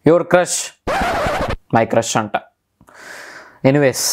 Your crush my crush అంట anyways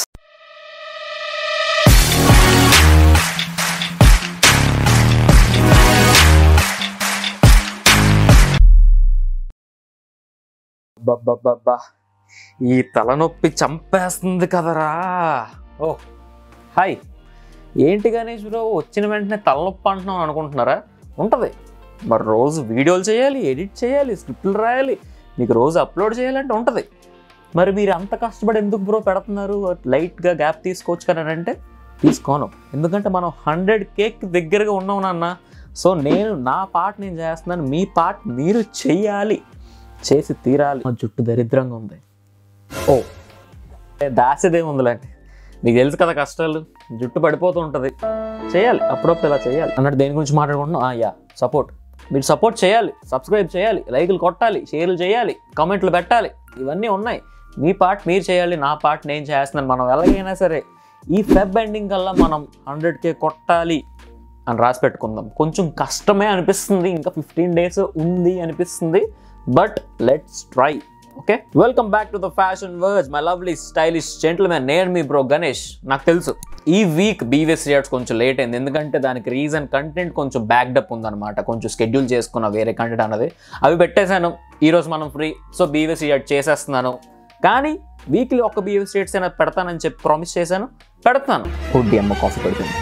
బబ్బబ్బబ్బా ఈ తలనొప్పి చంపేస్తుంది కదరా ఓ హాయ్ ఏంటి గణేష్ బ్రో వచ్చిన వెంటనే తలనొప్పి అంటున్నాం అనుకుంటున్నారా ఉంటుంది మరి రోజు వీడియోలు చేయాలి ఎడిట్ చేయాలి స్క్రిప్ట్లు రాయాలి మీకు రోజు అప్లోడ్ చేయాలంటే ఉంటుంది మరి మీరు అంత కష్టపడి ఎందుకు బ్రో పెడుతున్నారు లైట్గా గ్యాప్ తీసుకోవచ్చు కదా అని అంటే తీసుకోను ఎందుకంటే మనం హండ్రెడ్ కేక్ దగ్గరగా ఉన్నాం నాన్న సో నేను నా పార్ట్ నేను చేస్తున్నాను మీ పార్ట్ మీరు చెయ్యాలి చేసి తీరాలి మా జుట్టు దరిద్రంగా ఉంది ఓ దాసేదే ఉందిలేండి మీకు తెలుసు కదా కష్టాలు జుట్టు పడిపోతూ ఉంటుంది చేయాలి అప్పుడప్పుడు ఇలా చేయాలి అన్నట్టు దేని గురించి మాట్లాడుకుంటున్నాం ఆ, యా సపోర్ట్ మీరు సపోర్ట్ చేయాలి సబ్స్క్రైబ్ చేయాలి లైకులు కొట్టాలి షేర్లు చేయాలి కామెంట్లు పెట్టాలి ఇవన్నీ ఉన్నాయి మీ పార్ట్ మీరు చేయాలి నా పార్ట్ నేను చేస్తున్నాను మనం ఎలాగైనా సరే ఈ ఫెబ్ ఎండింగ్ కల్లా మనం హండ్రెడ్ కే కొట్టాలి అని రాసి పెట్టుకుందాం కొంచెం కష్టమే అనిపిస్తుంది ఇంకా ఫిఫ్టీన్ డేస్ ఉంది అనిపిస్తుంది but let's try okay welcome back to the fashion words my lovely stylish gentlemen నేను మీ బ్రో గణేష్ నాకు తెలుసు ఈ వీక్ బీవీఎస్ రియాక్ట్స్ కొంచెం లేట్ అయింది ఎందుకంటే దానికి రీజన్ కంటెంట్ కొంచెం బ్యాక్డప్ ఉందన్నమాట కొంచెం షెడ్యూల్ చేసుకున్న వేరే కంటెంట్ అన్నది అవి పెట్టేశాను ఈరోజు మనం ఫ్రీ సో బీవీఎస్ రియాక్ట్ చేసేస్తున్నాను కానీ వీక్లీ ఒక బీవీఎస్ రియాక్ట్స్ అయినా పెడతానని చెప్పి ప్రామిస్ చేశాను పెడతాను ఫుడ్ అమ్మ కాఫీ పెడుతుంది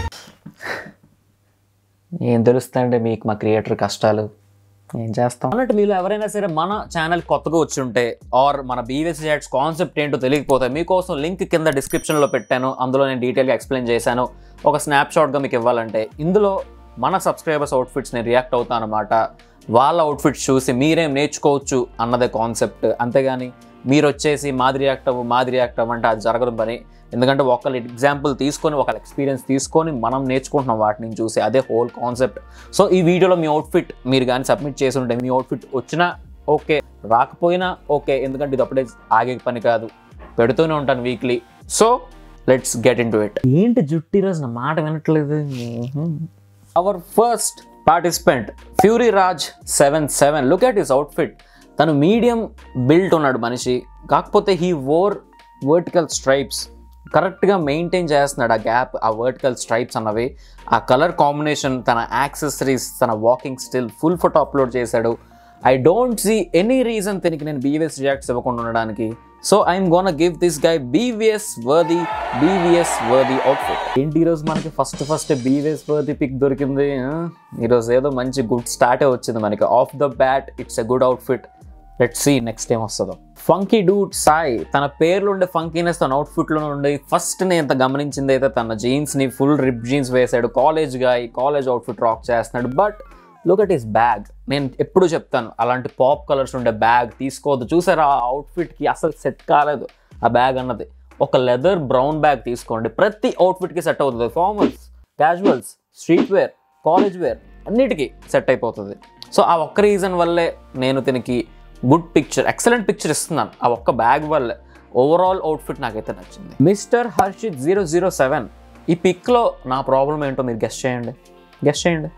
ఏం తెలుస్తుందండి మీకు మా క్రియేటర్ కష్టాలు ఏం చేస్తాం అన్నట్టు మీరు ఎవరైనా సరే మన ఛానల్ కొత్తగా వచ్చి ఉంటే ఆర్ మన బీవీఎస్ యాడ్స్ కాన్సెప్ట్ ఏంటో తెలియకపోతే మీకోసం లింక్ కింద డిస్క్రిప్షన్లో పెట్టాను అందులో నేను డీటెయిల్గా ఎక్స్ప్లెయిన్ చేశాను ఒక స్నాప్ షాట్గా మీకు ఇవ్వాలంటే ఇందులో మన సబ్స్క్రైబర్స్ అవుట్ఫిట్స్ నేను రియాక్ట్ అవుతాను అనమాట వాళ్ళ అవుట్ఫిట్స్ చూసి మీరేం నేర్చుకోవచ్చు అన్నదే కాన్సెప్ట్ అంతేగాని మీరు వచ్చేసి మాది రియాక్ట్ అవ్వు మాది రియాక్ట్ అవ్వు అంటే అది జరగదు పని ఎందుకంటే ఒకళ్ళ ఎగ్జాంపుల్ తీసుకొని ఒకళ్ళ ఎక్స్పీరియన్స్ తీసుకొని మనం నేర్చుకుంటున్నాం వాటిని చూసి అదే హోల్ కాన్సెప్ట్ సో ఈ వీడియోలో మీ అవుట్ఫిట్ మీరు కానీ సబ్మిట్ చేసి ఉంటే మీ అవుట్ఫిట్ వచ్చినా ఓకే రాకపోయినా ఓకే ఎందుకంటే ఇది అప్పుడే ఆగే పని కాదు పెడుతూనే ఉంటాను weekly so let's get into it ఏంటి జుట్టు ఈరోజు నా మాట వినట్లేదు our first participant fury Raj seven seven look at his outfit తను మీడియం బిల్ట్ ఉన్నాడు మనిషి కాకపోతే హీ వోర్ వర్టికల్ స్ట్రైప్స్ కరెక్ట్గా మెయింటైన్ చేస్తున్నాడు ఆ గ్యాప్ ఆ వర్టికల్ స్ట్రైప్స్ అన్నవి ఆ కలర్ కాంబినేషన్ తన యాక్సెసరీస్ తన walking style full photo upload చేశాడు I don't see any reason దీనికి నేను బీవీఎస్ రియాక్ట్స్ ఇవ్వకుండా ఉండడానికి so I'm gonna give this guy BVS worthy BVS worthy outfit ఏంటి ఈరోజు మనకి first first BVS worthy pick దొరికింది ఆ? ఈరోజు ఏదో మంచి గుడ్ స్టార్టే వచ్చింది మనకి off the bat it's a good outfit let see next ఏం వస్తుందో ఫంకీ డూట్ సాయి తన పేర్లు ఉండే ఫంకీనెస్ తన అవుట్ఫిట్లో ఉండే ఫస్ట్ నేను ఎంత గమనించింది అయితే తన జీన్స్ని ఫుల్ రిప్ జీన్స్ వేసాడు college guy college outfit rock చేస్తున్నాడు but look at his bag నేను ఎప్పుడు చెప్తాను అలాంటి పాప్ కలర్స్ ఉండే బ్యాగ్ తీసుకోవద్దు చూసారా ఆ అవుట్ఫిట్కి అసలు సెట్ కాలేదు ఆ బ్యాగ్ అన్నది ఒక లెదర్ బ్రౌన్ బ్యాగ్ తీసుకోండి ప్రతి అవుట్ఫిట్కి సెట్ అవుతుంది formals casuals street wear college wear అన్నిటికీ సెట్ అయిపోతుంది సో ఆ ఒక్క రీజన్ వల్లే నేను దీనికి గుడ్ పిక్చర్ ఎక్సలెంట్ పిక్చర్ ఇస్తున్నాను ఆ ఒక్క బ్యాగ్ వల్లే ఓవరాల్ అవుట్ఫిట్ నాకైతే నచ్చింది mister Harshit zero zero seven ఈ పిక్లో నా ప్రాబ్లం ఏంటో మీరు గెస్ట్ చేయండి గెస్ట్ చేయండి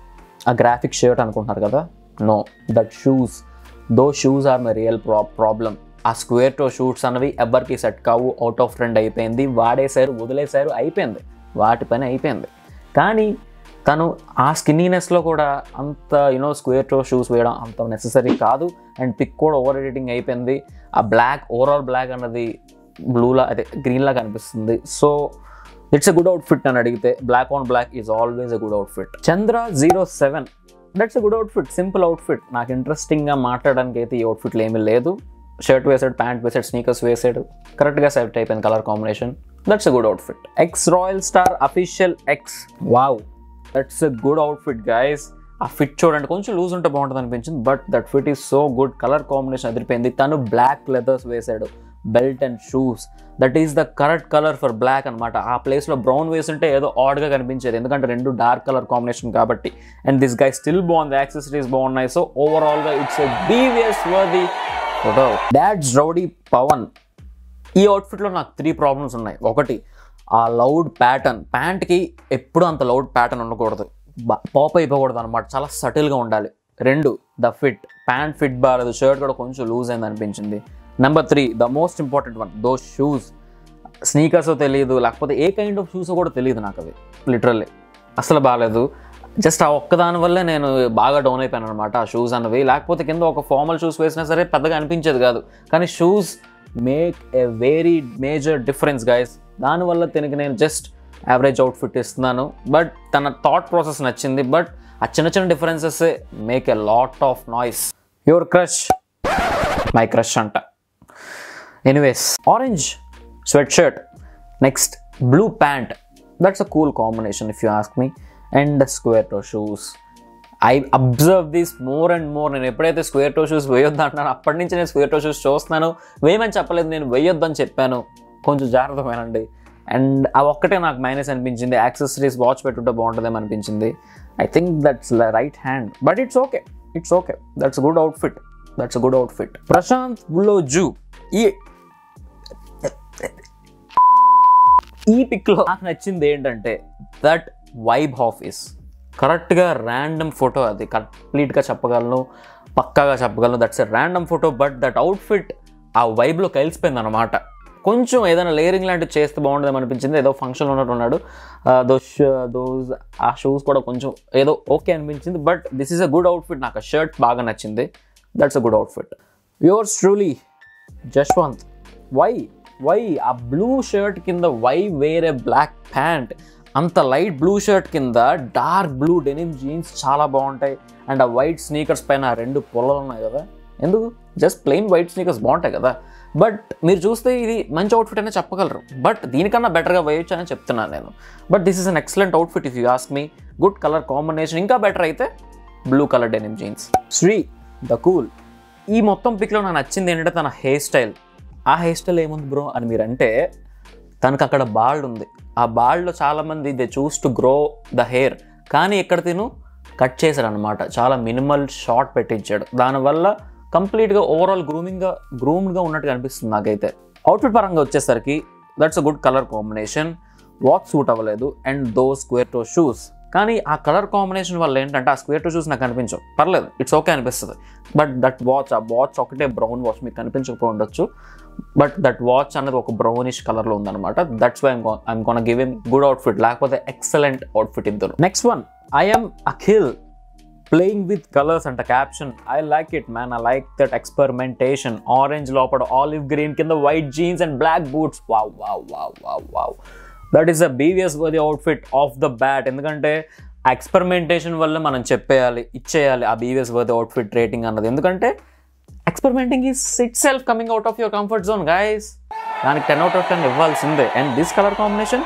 ఆ గ్రాఫిక్ షర్ట్ అనుకుంటున్నారు కదా no that shoes though shoes are my real pro problem ఆ స్క్వేర్ టో షూట్స్ అన్నవి ఎవరికి సెట్ కావు అవుట్ ఆఫ్ ట్రెండ్ అయిపోయింది వాడేశారు వదిలేశారు అయిపోయింది వాటి పని అయిపోయింది కానీ తను ఆ స్కిన్నీనెస్లో కూడా అంత యూనో స్క్వేర్ టో షూస్ వేయడం అంత నెససరీ కాదు అండ్ పిక్ కూడా ఓవర్ ఎడిటింగ్ అయిపోయింది ఆ బ్లాక్ ఓవరాల్ బ్లాక్ అన్నది బ్లూలా అదే గ్రీన్లా కనిపిస్తుంది so it's a good outfit అని అడిగితే black on black is always a good outfit Chandra zero seven that's a good outfit simple outfit నాకు ఇంట్రెస్టింగ్గా మాట్లాడడానికి అయితే ఈ అవుట్ఫిట్లు ఏమీ లేదు షర్ట్ వేసాడు ప్యాంట్ వేసాడు స్నీకర్స్ వేసాడు కరెక్ట్గా సెట్ అయిపోయింది colour combination that's a good outfit X royal star official X wow that's a good outfit guys ఆ ఫిట్ చూడండి కొంచెం లూజ్ ఉంటే బాగుంటుంది అనిపించింది but that fit is so good colour combination అదిరిపోయింది తను బ్లాక్ లెదర్స్ వేసాడు belt and shoes that is the correct colour for black అనమాట ఆ ప్లేస్లో బ్రౌన్ వేసుంటే ఏదో ఆడ్గా కనిపించేది ఎందుకంటే రెండు డార్క్ కలర్ కాంబినేషన్ కాబట్టి అండ్ దిస్ గై స్టిల్ బాగుంది యాక్సెసరీస్ బాగున్నాయి సో ఓవరాల్గా it's a BVS worthy photo dad's rowdy Pawan ఈ అవుట్ఫిట్లో నాకు త్రీ ప్రాబ్లమ్స్ ఉన్నాయి ఒకటి ఆ లౌడ్ ప్యాటర్న్ ప్యాంట్కి ఎప్పుడు అంత లౌడ్ ప్యాటర్న్ ఉండకూడదు పాప్ అయిపోకూడదు అనమాట చాలా సటిల్గా ఉండాలి రెండు ద ఫిట్ ప్యాంట్ ఫిట్ బాగాలేదు షర్ట్ కూడా కొంచెం లూజ్ అయింది అనిపించింది number three the most important one though shoes sneakers తెలియదు లేకపోతే ఏ కైండ్ ఆఫ్ షూస్ కూడా తెలియదు నాకు అవి లిటరల్లీ అసలు బాగాలేదు జస్ట్ ఆ ఒక్కదాని వల్లే నేను బాగా డౌన్ అయిపోయాను అనమాట ఆ షూస్ అన్నవి లేకపోతే కింద ఒక ఫార్మల్ షూస్ వేసినా సరే పెద్దగా అనిపించేది కాదు కానీ shoes make a very major difference guys దానివల్ల తినకి నేను జస్ట్ యావరేజ్ అవుట్ఫిట్ ఇస్తున్నాను బట్ తన థాట్ ప్రాసెస్ నచ్చింది బట్ ఆ చిన్న చిన్న differences make a lot of noise your crush my crush అంట anyways orange sweat shirt next blue pant that's a cool combination if you ask me and square toe shoes I observe this more and more నేను ఎప్పుడైతే square toe shoes వేయొద్దు అంటున్నాను అప్పటి నుంచి నేను square toe shoes చూస్తున్నాను వేయమని చెప్పలేదు నేను వేయొద్దని చెప్పాను కొంచెం జాగ్రత్త వినండి అండ్ ఆ ఒక్కటే నాకు మైనస్ అనిపించింది యాక్సెసరీస్ వాచ్ పెట్టుంటే బాగుంటుందేమో అనిపించింది I think that's right hand but it's okay it's okay that's good outfit that's good outfit Prashant బుల్లో జూ ఈ ఈ పిక్లో నాకు నచ్చింది ఏంటంటే దట్ వైబ్ ఆఫీస్ కరెక్ట్గా ర్యాండమ్ ఫోటో అది కంప్లీట్గా చెప్పగలను పక్కాగా చెప్పగలను that's a random photo but that outfit ఆ వైబ్లో కలిసిపోయింది అనమాట కొంచెం ఏదైనా లేయరింగ్ లాంటివి చేస్తే బాగుంటుందేమో అనిపించింది ఏదో ఫంక్షన్ ఉన్నట్టు ఉన్నాడు దోస్ దోస్ ఆ షూస్ కూడా కొంచెం ఏదో ఓకే అనిపించింది but this is a good outfit నాకు ఆ షర్ట్ బాగా నచ్చింది that's a good outfit yours truly Jashwanth Y Y ఆ బ్లూ షర్ట్ కింద వై వేరే బ్లాక్ ప్యాంట్ అంత లైట్ బ్లూ షర్ట్ కింద డార్క్ బ్లూ డెనిమ్ జీన్స్ చాలా బాగుంటాయి అండ్ ఆ వైట్ స్నీకర్స్ పైన ఆ రెండు పొలలు ఉన్నాయి కదా ఎందుకు జస్ట్ ప్లెయిన్ వైట్ స్నీకర్స్ బాగుంటాయి కదా బట్ మీరు చూస్తే ఇది మంచి అవుట్ఫిట్ అనే చెప్పగలరు బట్ దీనికన్నా బెటర్గా వేయొచ్చు అని చెప్తున్నాను నేను but this is an excellent outfit if you ask me good colour combination ఇంకా బెటర్ అయితే blue colour denim jeans Shri the cool ఈ మొత్తం పిక్లో నాకు నచ్చింది ఏంటంటే తన హెయిర్ స్టైల్ ఆ హెయిర్ స్టైల్ ఏముంది బ్రో అని మీరు అంటే తనకు అక్కడ బాల్డ్ ఉంది ఆ బాల్డ్లో చాలామంది they choose to grow the hair కానీ ఇక్కడ తిను కట్ చేశాడు అనమాట చాలా మినిమల్ షార్ట్ పెట్టించాడు దానివల్ల కంప్లీట్గా ఓవరాల్ గ్రూమింగ్గా గ్రూమ్డ్గా ఉన్నట్టుగా అనిపిస్తుంది నాకైతే అవుట్ఫిట్ పరంగా వచ్చేసరికి that's a good colour combination watch suit అవ్వలేదు and though square toe shoes కానీ ఆ కలర్ కాంబినేషన్ వల్ల ఏంటంటే ఆ స్క్వేర్ టో షూస్ నాకు కనిపించవు పర్లేదు ఇట్స్ ఓకే అనిపిస్తుంది బట్ దట్ వాచ్ ఆ వాచ్ ఒకటే బ్రౌన్ వాచ్ మీకు కనిపించకపోయి ఉండొచ్చు బట్ దట్ వాచ్ అనేది ఒక బ్రౌనిష్ కలర్లో ఉందన్నమాట that's why I'm gonna give him good outfit లేకపోతే ఎక్సలెంట్ అవుట్ఫిట్ ఇద్దరు next one I'm Akhil playing with colours అంట caption I like it man I like that experimentation orange లోపల ఆలివ్ గ్రీన్ కింద white jeans and black boots wow wow wow wow wow that is the BVS worthy outfit off the bat ఎందుకంటే experimentation వల్ల మనం చెప్పేయాలి ఇచ్చేయాలి ఆ బీవియస్ worthy outfit rating అన్నది ఎందుకంటే experimenting is itself coming out of your comfort zone guys దానికి ten out of ten ఇవ్వాల్సిందే and this colour combination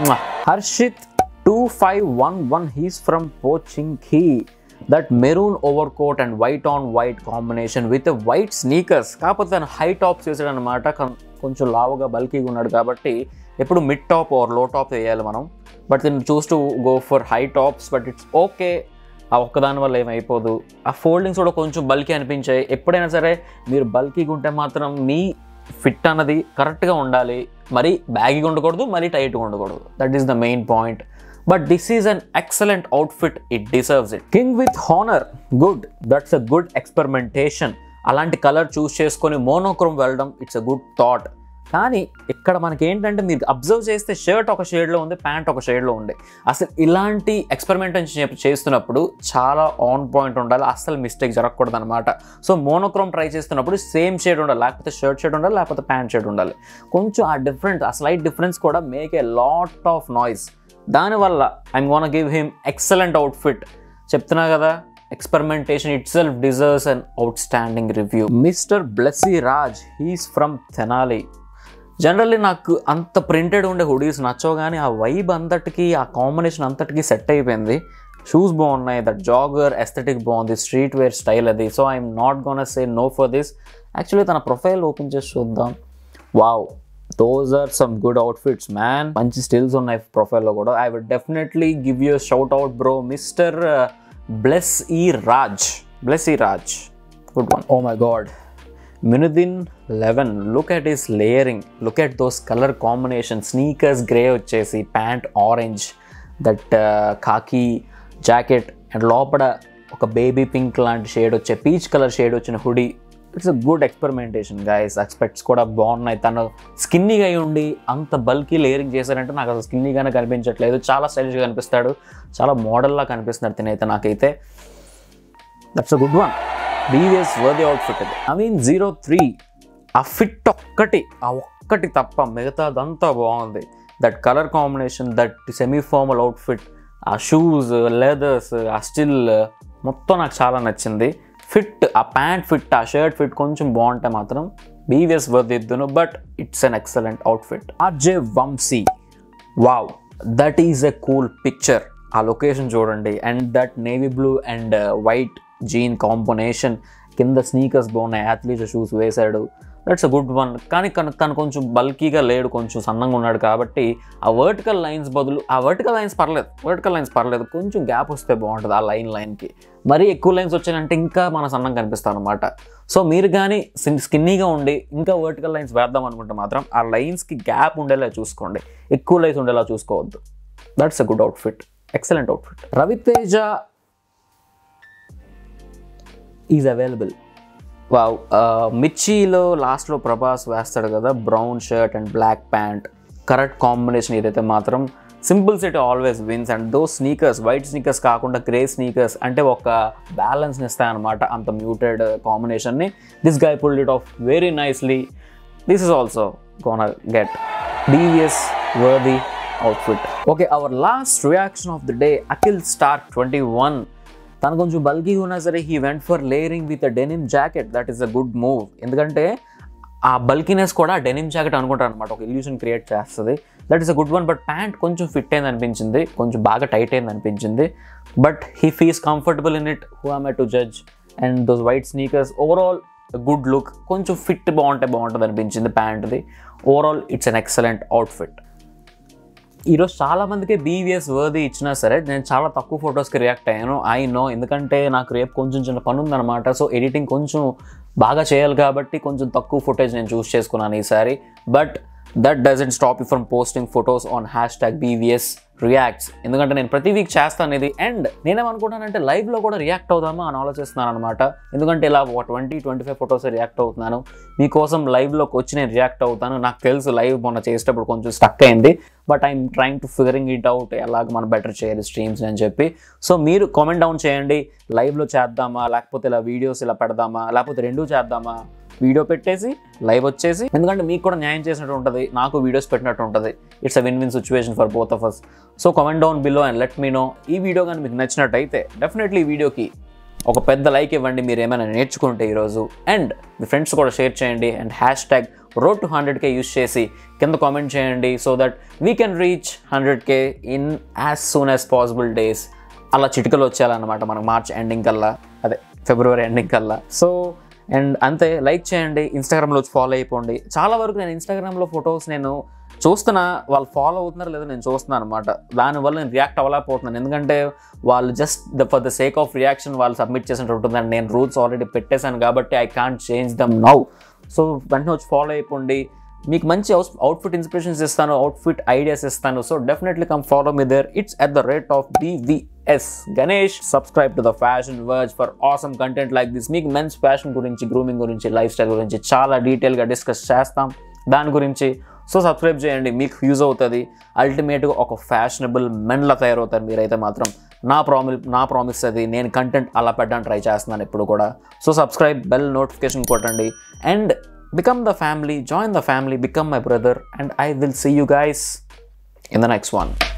Harshit two five one one he's from poaching he that maroon over coat and white on white combination with white sneakers కాకపోతే తను high tops వేసాడు అనమాట కొంచెం లావుగా బల్కీగా ఉన్నాడు కాబట్టి ఎప్పుడు mid top or low top వేయాలి మనం బట్ దీన్ని chooses to go for high tops but it's okay ఆ ఒక్కదాని వల్ల ఏమైపోదు ఆ ఫోల్డింగ్స్ కూడా కొంచెం బల్కీ అనిపించాయి ఎప్పుడైనా సరే మీరు బల్కీగా ఉంటే మాత్రం మీ ఫిట్ అన్నది కరెక్ట్గా ఉండాలి మరి బ్యాగీగా ఉండకూడదు మరీ టైట్గా ఉండకూడదు that is the main point but this is an excellent outfit it deserves it king with honour good that's a good experimentation అలాంటి కలర్ చూస్ చేసుకొని మోనోక్రోమ్ వెళ్ళడం ఇట్స్ అ గుడ్ థాట్ కానీ ఇక్కడ మనకి ఏంటంటే మీరు అబ్జర్వ్ చేస్తే షర్ట్ ఒక షేడ్లో ఉంది ప్యాంట్ ఒక షేడ్లో ఉంది అసలు ఇలాంటి ఎక్స్పెరిమెంటేషన్ చేస్తున్నప్పుడు చాలా ఆన్ పాయింట్ ఉండాలి అసలు మిస్టేక్ జరగకూడదు అనమాట సో మోనోక్రోమ్ ట్రై చేస్తున్నప్పుడు సేమ్ షేడ్ ఉండాలి లేకపోతే షర్ట్ షేడ్ ఉండాలి లేకపోతే ప్యాంట్ షేడ్ ఉండాలి కొంచెం ఆ డిఫరెన్స్ ఆ స్లైట్ డిఫరెన్స్ కూడా make a lot of noise దానివల్ల I'm gonna give him excellent outfit చెప్తున్నా కదా experimentation itself deserves an outstanding review mister Blessy Raj he's from Tenali generally నాకు అంత ప్రింటెడ్ ఉండే హుడీస్ నచ్చవు కానీ ఆ వైబ్ అంతటికి ఆ కాంబినేషన్ అంతటికి సెట్ అయిపోయింది షూస్ బాగున్నాయి దట్ జాగర్ ఎస్థెటిక్ బాగుంది స్ట్రీట్ వేర్ స్టైల్ అది so I'm not gonna say no for this actually తన ప్రొఫైల్ ఓపెన్ చేసి చూద్దాం wow those are some good outfits man మంచి స్టిల్స్ ఉన్నాయి ప్రొఫైల్లో కూడా I would definitely give you shout out bro mister Blessy Raj Blessy Raj good one oh my god మినుదిన్ eleven look at his layering look at those colour combination sneakers grey వచ్చేసి pant orange that khaki jacket and లోపల ఒక baby pink లాంటి shade వచ్చే peach colour shade వచ్చిన hoodie it's a good experimentation guys expects కూడా బాగున్నాయి తను స్కిన్నీగా అయి ఉండి అంత బల్కీ లేయరింగ్ చేశారంటే నాకు అసలు స్కిన్నీగానే కనిపించట్లేదు చాలా స్టైలిష్గా కనిపిస్తాడు చాలా మోడల్లా కనిపిస్తున్నాడు తినైతే నాకైతే that's a good one BVS worthy outfit ఇది ఐ మీన్ జీరో త్రీ ఆ ఫిట్ ఒక్కటి ఆ ఒక్కటి తప్ప మిగతాదంతా బాగుంది that colour combination that semi formal outfit ఆ షూస్ లెదర్స్ ఆ స్టిల్ మొత్తం నాకు చాలా నచ్చింది ఫిట్ ఆ ప్యాంట్ ఫిట్ ఆ షర్ట్ ఫిట్ కొంచెం బాగుంటే మాత్రం బీవిఎస్ వర్త్ ఇద్దును but it's an excellent outfit RJ Vamshi wow that is a cool picture ఆ లొకేషన్ చూడండి and that navy blue and white jean combination కింద స్నీకర్స్ బాగున్నాయి అథ్లీట్ షూస్ వేశాడు దట్స్ అ గుడ్ వన్ కానీ కను తను కొంచెం బల్కీగా లేడు కొంచెం సన్నంగా ఉన్నాడు కాబట్టి ఆ వర్టికల్ లైన్స్ బదులు ఆ వర్టికల్ లైన్స్ పర్లేదు వర్టికల్ లైన్స్ పర్లేదు కొంచెం గ్యాప్ వస్తే బాగుంటుంది ఆ లైన్ లైన్కి మరీ ఎక్కువ లైన్స్ వచ్చాయంటే ఇంకా మన సన్నం కనిపిస్తాం అనమాట సో మీరు కానీ స్కిన్నీగా ఉండి ఇంకా వర్టికల్ లైన్స్ వేద్దాం అనుకుంటే మాత్రం ఆ లైన్స్కి గ్యాప్ ఉండేలా చూసుకోండి ఎక్కువ లైన్స్ ఉండేలా చూసుకోవద్దు that's a good outfit excellent outfit Ravi Teja is available wow మిర్చిలో లాస్ట్లో ప్రభాస్ వేస్తాడు కదా brown shirt and black pant correct combination ఏదైతే మాత్రం simple set always wins and those sneakers white sneakers కాకుండా గ్రే స్నీకర్స్ అంటే ఒక బ్యాలెన్స్ని ఇస్తాయన్నమాట అంత మ్యూటెడ్ కాంబినేషన్ని this guy pulled it off very nicely this is also gonna get DVS worthy outfit okay our last reaction of the day Akhil star twenty one తను కొంచెం బల్కీగా ఉన్నా సరే he went for layering with a denim jacket that is a good move ఎందుకంటే ఆ bulkiness కూడా denim jacket అనుకుంటారు అనమాట ఒక ఇల్యూషన్ క్రియేట్ చేస్తుంది that is a good one but pant కొంచెం ఫిట్ అయింది అనిపించింది కొంచెం బాగా టైట్ అయింది అనిపించింది but he feels comfortable in it who am to judge and those white sneakers overall good look కొంచెం ఫిట్ బాగుంటే బాగుంటుంది అనిపించింది ప్యాంట్ది overall it's an excellent outfit ఈరోజు చాలా మందికి బీవీఎస్ వర్ది ఇచ్చినా సరే నేను చాలా తక్కువ ఫొటోస్కి రియాక్ట్ అయ్యాను ఐ నో ఎందుకంటే నాకు రేపు కొంచెం చిన్న పని ఉందన్నమాట సో ఎడిటింగ్ కొంచెం బాగా చేయాలి కాబట్టి కొంచెం తక్కువ ఫుటేజ్ నేను చూస్ చేసుకున్నాను ఈసారి but that doesn't stop you from posting photos on hashtag BVS reacts ఎందుకంటే నేను ప్రతి వీక్ చేస్తాను ఇది అండ్ నేనేమనుకుంటానంటే లైవ్లో కూడా రియాక్ట్ అవుదామా అని ఆలోచిస్తున్నాను అనమాట ఎందుకంటే ఇలా ఒక twenty twenty five photos react అవుతున్నాను మీకోసం లైవ్లోకి వచ్చి నేను రియాక్ట్ అవుతాను నాకు తెలుసు లైవ్ మొన్న చేసేటప్పుడు కొంచెం స్టక్ అయింది but I'm trying to figuring it out ఎలాగ మనం బెటర్ చేయాలి స్ట్రీమ్స్ అని చెప్పి సో మీరు కామెంట్ డౌన్ చేయండి లైవ్లో చేద్దామా లేకపోతే ఇలా వీడియోస్ ఇలా పెడదామా లేకపోతే రెండూ చేద్దామా వీడియో పెట్టేసి లైవ్ వచ్చేసి ఎందుకంటే మీకు కూడా న్యాయం చేసినట్టు ఉంటుంది నాకు వీడియోస్ పెట్టినట్టు ఉంటుంది it's a win win situation for both of us so comment down below and let me know ఈ వీడియో కానీ మీకు నచ్చినట్టయితే డెఫినెట్లీ ఈ వీడియోకి ఒక పెద్ద లైక్ ఇవ్వండి మీరు ఏమైనా నేర్చుకుంటే ఈరోజు అండ్ మీ ఫ్రెండ్స్ కూడా షేర్ చేయండి and hashtag road to hundred K use చేసి కింద కామెంట్ చేయండి so that we can reach hundred K in as soon as possible days అలా చిటికలు వచ్చేయాలన్నమాట మనకు మార్చ్ ఎండింగ్ కల్లా అదే ఫిబ్రవరి ఎండింగ్ కల్లా సో అండ్ అంతే లైక్ చేయండి ఇన్స్టాగ్రామ్లో వచ్చి ఫాలో అయిపోండి చాలా వరకు నేను ఇన్స్టాగ్రామ్లో ఫొటోస్ నేను చూస్తున్నా వాళ్ళు ఫాలో అవుతున్నారో లేదో నేను చూస్తున్నాను అనమాట దానివల్ల నేను రియాక్ట్ అవ్వలేకపోతున్నాను ఎందుకంటే వాళ్ళు just the for the sake of reaction వాళ్ళు సబ్మిట్ చేసినట్టు ఉంటుందండి నేను రూల్స్ ఆల్రెడీ పెట్టేశాను కాబట్టి I can't change them now so వెంటనే వచ్చి ఫాలో అయిపోండి మీకు మంచి అవుట్ఫిట్ ఇన్స్పిరేషన్స్ ఇస్తాను అవుట్ఫిట్ ఐడియాస్ ఇస్తాను so definitely come follow me there it's at the rate of BVS Ganesh subscribe to the fashion verge for awesome content like this మీకు men's fashion గురించి grooming గురించి లైఫ్ స్టైల్ గురించి చాలా డీటెయిల్గా discuss చేస్తాం దాని గురించి సో సబ్స్క్రైబ్ చేయండి మీకు యూజ్ అవుతుంది అల్టిమేట్గా ఒక ఫ్యాషనబుల్ మెన్లా తయారవుతారు మీరైతే మాత్రం నా ప్రామి నా ప్రామిస్ అది నేను కంటెంట్ అలా పెట్టడానికి ట్రై చేస్తున్నాను ఇప్పుడు కూడా సో సబ్స్క్రైబ్ బెల్ నోటిఫికేషన్ కొట్టండి and become the family join the family become my brother and i will see you guys in the next one